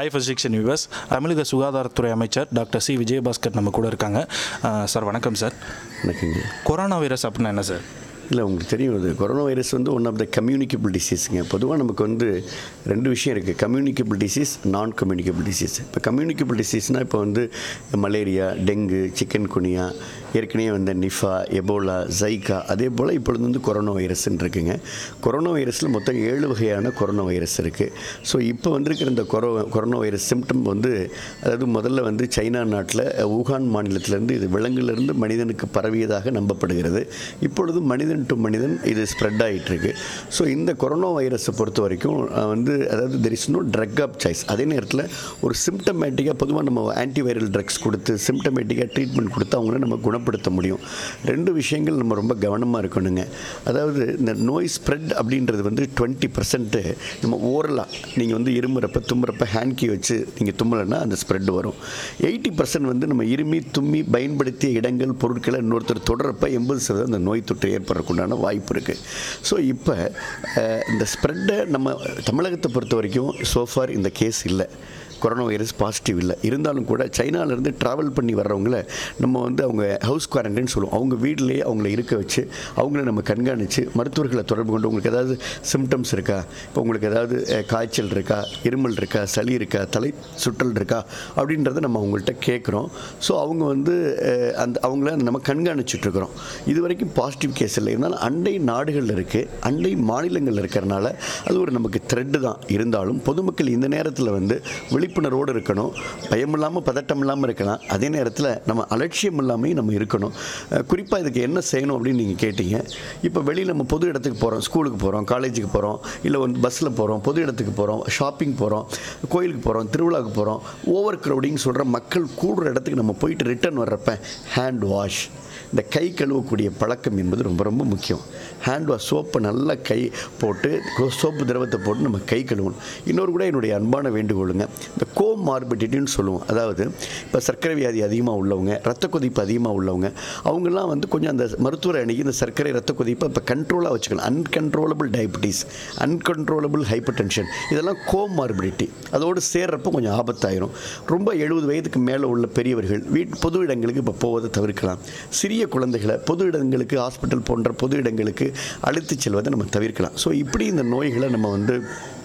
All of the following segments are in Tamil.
ஹை ஃபிசிக்ஷன் யூஎஸ் தமிழக சுகாதாரத்துறை அமைச்சர் டாக்டர் சி விஜயபாஸ்கர் நம்ம கூட இருக்காங்க அஹ், சார் வணக்கம் சார் வணக்கங்க கொரோனா வைரஸ் அப்படின்னா என்ன சார் இல்லை உங்களுக்கு தெரியும் இது கொரோனா வைரஸ் வந்து ஒன் ஆஃப் த கம்யூனிகபிள் டிசீஸுங்க பொதுவாக நமக்கு வந்து ரெண்டு விஷயம் இருக்குது communicable disease non communicable disease இப்போ கம்யூனிகபிள் டிசீஸ்னால் இப்போ வந்து மலேரியா டெங்கு சிக்கன் குனியா ஏற்கனவே வந்த நிஃபா எபோலா ஜைக்கா அதே போல் இப்பொழுது வந்து கொரோனா வைரஸ்ன்னு இருக்குங்க கொரோனா வைரஸில் மொத்தம் ஏழு வகையான கொரோனா வைரஸ் இருக்குது ஸோ இப்போ வந்திருக்கிற இந்த கொரோ கொரோனா வைரஸ் சிம்டம் வந்து அதாவது முதல்ல வந்து சைனா நாட்டில் ஊகான் மாநிலத்திலேருந்து இது விலங்குலேருந்து மனிதனுக்கு பரவியதாக நம்பப்படுகிறது இப்பொழுது மனிதன் டு மனிதன் இது ஸ்ப்ரெட் ஆகிட்டு இருக்கு ஸோ இந்த கொரோனா வைரஸை பொறுத்த வரைக்கும் அஹ், வந்து அதாவது there is no drug of choice அதே நேரத்தில் ஒரு சிம்டமேட்டிக்காக பொதுவாக நம்ம ஆன்டிவைரல் ட்ரக்ஸ் கொடுத்து சிம்டமேட்டிக்காக ட்ரீட்மெண்ட் கொடுத்து அவங்கள நம்ம குணப்படுத்த முடியும் ரெண்டு விஷயங்கள் நம்ம ரொம்ப கவனமாக இருக்கணுங்க அதாவது இந்த நோய் ஸ்ப்ரெட் அப்படின்றது வந்து டுவெண்ட்டி பர்சன்ட்டு நம்ம ஓரலாக நீங்கள் வந்து இருமுறப்ப தும்முறப்ப ஹேண்ட்கி வச்சு நீங்கள் தும்மலைன்னா அந்த ஸ்ப்ரெட் வரும் எயிட்டி பர்சன்ட் வந்து நம்ம இருமி தும்மி பயன்படுத்திய இடங்கள் பொருட்களை இன்னொருத்தர் தொடரப்ப எண்பது சதவீதம் அந்த நோய் தொற்று ஏற்படுறதுக்குண்டான வாய்ப்பு இருக்குது ஸோ இப்போ இந்த ஸ்ப்ரெட்டை நம்ம தமிழகத்தை பொறுத்த வரைக்கும் சோஃபார் இந்த கேஸ் இல்லை கொரோனா வைரஸ் பாசிட்டிவ் இல்லை இருந்தாலும் கூட சைனாலேருந்து ட்ராவல் பண்ணி வர்றவங்கள நம்ம வந்து அவங்க ஹவுஸ் குவாரண்டைன் சொல்லுவோம் அவங்க வீட்டிலேயே அவங்கள இருக்க வச்சு அவங்கள நம்ம கண்காணித்து மருத்துவர்களை தொடர்பு கொண்டு உங்களுக்கு ஏதாவது சிம்டம்ஸ் இருக்கா இப்போ உங்களுக்கு ஏதாவது அஹ், காய்ச்சல் இருக்கா இருமல் இருக்கா சளி இருக்கா தலை சுற்றல் இருக்கா அப்படின்றத நம்ம அவங்கள்ட்ட கேட்குறோம் ஸோ அவங்க வந்து அஹ், அந்த அவங்கள நம்ம கண்காணிச்சுட்டு இருக்கிறோம் இது வரைக்கும் பாசிட்டிவ் கேஸ் இல்லை இருந்தாலும் அண்டை நாடுகளில் இருக்குது அண்டை மாநிலங்களில் இருக்கிறனால அது ஒரு நமக்கு த்ரெட்டு தான் இருந்தாலும் பொதுமக்கள் இந்த நேரத்தில் வந்து விழிப்புணர்வோடு இருக்கணும் பயம் இல்லாமல் பதட்டம் இல்லாமல் இருக்கலாம் அதே நேரத்தில் நம்ம அலட்சியம் இல்லாமல் நம்ம இருக்கணும் குறிப்பாக இதுக்கு என்ன செய்யணும் அப்படின்னு நீங்கள் கேட்டீங்க இப்போ வெளியில் நம்ம பொது இடத்துக்கு போகிறோம் ஸ்கூலுக்கு போகிறோம் காலேஜுக்கு போகிறோம் இல்லை வந்து பஸ்ஸில் போகிறோம் பொது இடத்துக்கு போகிறோம் ஷாப்பிங் போகிறோம் கோயிலுக்கு போகிறோம் திருவிழாவுக்கு போகிறோம் ஓவர் க்ரௌடிங் சொல்கிற மக்கள் கூடுற இடத்துக்கு நம்ம போயிட்டு ரிட்டர்ன் வர்றப்ப ஹேண்ட் வாஷ் இந்த கை கழுவக்கூடிய பழக்கம் என்பது ரொம்ப ரொம்ப முக்கியம் ஹேண்ட் வாஷ் சோப்பை நல்லா கை போட்டு சோப்பு திரவத்தை போட்டு நம்ம கை கழுவணும் இன்னொரு கூட என்னுடைய அன்பான வேண்டுகோளுங்க இந்த கோ மார்பிடிட்டின்னு சொல்லுவோம் அதாவது இப்போ சர்க்கரை வியாதி அதிகமாக உள்ளவங்க ரத்த கொதிப்பு அதிகமாக உள்ளவங்க அவங்கெல்லாம் வந்து கொஞ்சம் அந்த மருத்துவரை அணுகி இந்த சர்க்கரை ரத்த கொதிப்பை இப்போ கண்ட்ரோலாக வச்சுக்கணும் uncontrollable diabetes uncontrollable hypertension இதெல்லாம் கோ மார்பிடிட்டி அதோடு சேர்றப்போ கொஞ்சம் ஆபத்தாயிரும் ரொம்ப எழுபது வயதுக்கு மேலே உள்ள பெரியவர்கள் வீட் பொது இடங்களுக்கு இப்போ போவதை தவிர்க்கலாம் சிறிய குழந்தைகளை பொது இடங்களுக்கு ஹாஸ்பிட்டல் போன்ற பொது இடங்களுக்கு அழைத்துச் செல்வதை நம்ம தவிர்க்கலாம் ஸோ இப்படி இந்த நோய்களை நம்ம வந்து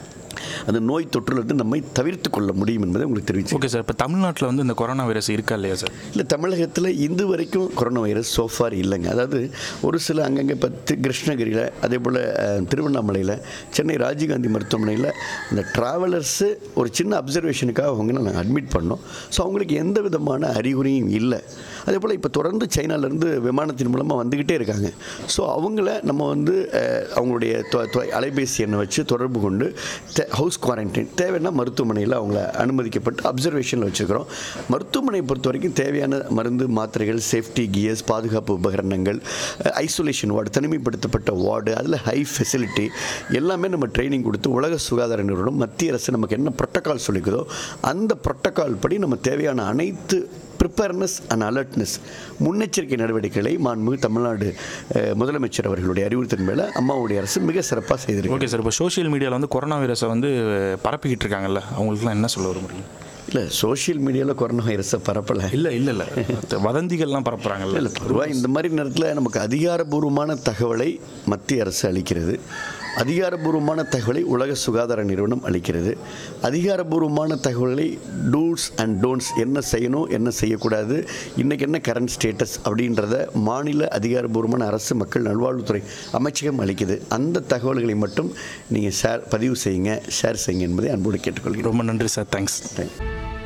அந்த நோய் தொற்றிலிருந்து நம்மை தவிர்த்து கொள்ள முடியும் என்பதை உங்களுக்கு தெரிவிச்சு ஓகே சார் இப்போ தமிழ்நாட்டில் வந்து இந்த கொரோனா வைரஸ் இருக்கா இல்லையா சார் இல்லை தமிழகத்தில் இந்து வரைக்கும் கொரோனா வைரஸ் சோஃபார் இல்லைங்க அதாவது ஒரு சில அங்கங்கே இப்போ தி- கிருஷ்ணகிரியில் அதே போல் அஹ், திருவண்ணாமலையில் சென்னை ராஜீவ்காந்தி மருத்துவமனையில் இந்த ட்ராவலர்ஸு ஒரு சின்ன அப்சர்வேஷனுக்காக அவங்கள நாங்கள் அட்மிட் பண்ணோம் ஸோ அவங்களுக்கு எந்த விதமான அறிகுறியும் இல்லை அதே போல் இப்போ தொடர்ந்து சைனாலேருந்து விமானத்தின் மூலமாக வந்துக்கிட்டே இருக்காங்க ஸோ அவங்கள நம்ம வந்து அஹ், அவங்களுடைய தொ- தொ- அலைபேசி எண்ணை வச்சு தொடர்பு கொண்டு ஹவுஸ் குவாரண்டைன் தேவைன்னா மருத்துவமனையில் அவங்கள அனுமதிக்கப்பட்டு அப்சர்வேஷனில் வச்சுக்கிறோம் மருத்துவமனையை பொறுத்த வரைக்கும் தேவையான மருந்து மாத்திரைகள் சேஃப்டி கியர்ஸ் பாதுகாப்பு உபகரணங்கள் ஐசோலேஷன் வார்டு தனிமைப்படுத்தப்பட்ட வார்டு அதில் ஹை ஃபெசிலிட்டி எல்லாமே நம்ம ட்ரைனிங் கொடுத்து உலக சுகாதார நிறுவனம் மத்திய அரசு நமக்கு என்ன ப்ரோட்டோகால் சொல்லிக்குதோ அந்த ப்ரோட்டோகால் படி நம்ம தேவையான அனைத்து ப்ரிப்பேர்னஸ் அண்ட் அலர்ட்னஸ் முன்னெச்சரிக்கை நடவடிக்கைகளை மாண்புமிகு தமிழ்நாடு அஹ், முதலமைச்சர் அவர்களுடைய அறிவுறுத்தல் மேலே அம்மாவுடைய அரசு மிக சிறப்பாக செய்திருக்கு ஓகே சார் இப்போ சோஷியல் மீடியாவில் வந்து கொரோனா வைரஸை வந்து பரப்பிக்கிட்டு இருக்காங்கல்ல அவங்களுக்குலாம் என்ன சொல்ல வர முடியும் இல்லை சோஷியல் மீடியாவில் கொரோனா வைரஸை பரப்பலை இல்லை இல்லை இல்லை வதந்திகள்லாம் பரப்புகிறாங்கல்ல இல்லை பொதுவாக இந்த மாதிரி நேரத்தில் நமக்கு அதிகாரபூர்வமான தகவலை மத்திய அரசு அளிக்கிறது அதிகாரபூர்வமான தகவலை உலக சுகாதார நிறுவனம் அளிக்கிறது அதிகாரபூர்வமான தகவல்களை டூஸ் அண்ட் டோன்ட்ஸ் என்ன செய்யணும் என்ன செய்யக்கூடாது இன்றைக்கி என்ன கரண்ட் ஸ்டேட்டஸ் அப்படின்றத மாநில அதிகாரபூர்வமான அரசு மக்கள் நல்வாழ்வுத்துறை அமைச்சகம் அளிக்குது அந்த தகவல்களை மட்டும் நீங்கள் ஷேர் பதிவு செய்யுங்க ஷேர் செய்யுங்க என்பதை அன்போடு கேட்டுக்கொள்கிறோம் ரொம்ப நன்றி சார் தேங்க்ஸ் தேங்க்யூ